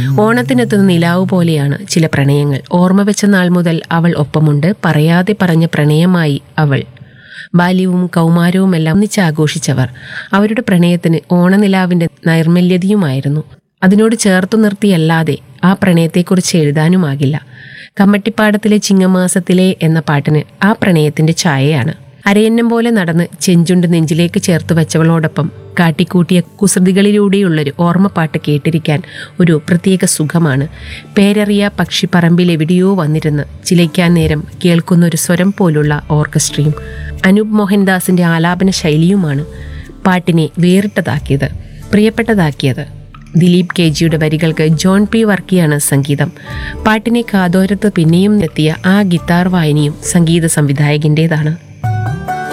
ഓണത്തിനെത്തുന്ന നിലാവ് പോലെയാണ് ചില പ്രണയങ്ങൾ ഓർമ്മ വെച്ച നാൾ മുതൽ അവൾ ഒപ്പമുണ്ട് പറയാതെ പറഞ്ഞ പ്രണയമായി അവൾ ബാല്യവും കൗമാരവുമെല്ലാം ഒന്നിച്ച് ആഘോഷിച്ചവർ അവരുടെ പ്രണയത്തിന് ഓണനിലാവിന്റെ നൈർമല്യതയുമായിരുന്നു അതിനോട് ചേർത്തു നിർത്തിയല്ലാതെ ആ പ്രണയത്തെക്കുറിച്ച് എഴുതാനുമാകില്ല കമ്മട്ടിപ്പാടത്തിലെ ചിങ്ങമാസത്തിലെ എന്ന പാട്ടിന് ആ പ്രണയത്തിന്റെ ഛായയാണ് അരയന്നം പോലെ നടന്ന് ചെഞ്ചുണ്ട് നെഞ്ചിലേക്ക് ചേർത്ത് വെച്ചവളോടൊപ്പം കാട്ടിക്കൂട്ടിയ കുസൃതികളിലൂടെയുള്ളൊരു ഓർമ്മപ്പാട്ട് കേട്ടിരിക്കാൻ ഒരു പ്രത്യേക സുഖമാണ് പേരറിയ പക്ഷിപ്പറമ്പിൽ എവിടെയോ വന്നിരുന്ന് ചിലയ്ക്കാൻ നേരം കേൾക്കുന്ന ഒരു സ്വരം പോലുള്ള ഓർക്കസ്ട്രയും അനൂപ് മോഹൻദാസിന്റെ ആലാപന ശൈലിയുമാണ് പാട്ടിനെ വേറിട്ടതാക്കിയത് പ്രിയപ്പെട്ടതാക്കിയത് ദിലീപ് കെ ജിയുടെ വരികൾക്ക് ജോൺ പി വർക്കിയാണ് സംഗീതം പാട്ടിനെ കാതോരത്ത് പിന്നെയും എത്തിയ ആ ഗിത്താർ വായനയും സംഗീത സംവിധായകൻ്റേതാണ്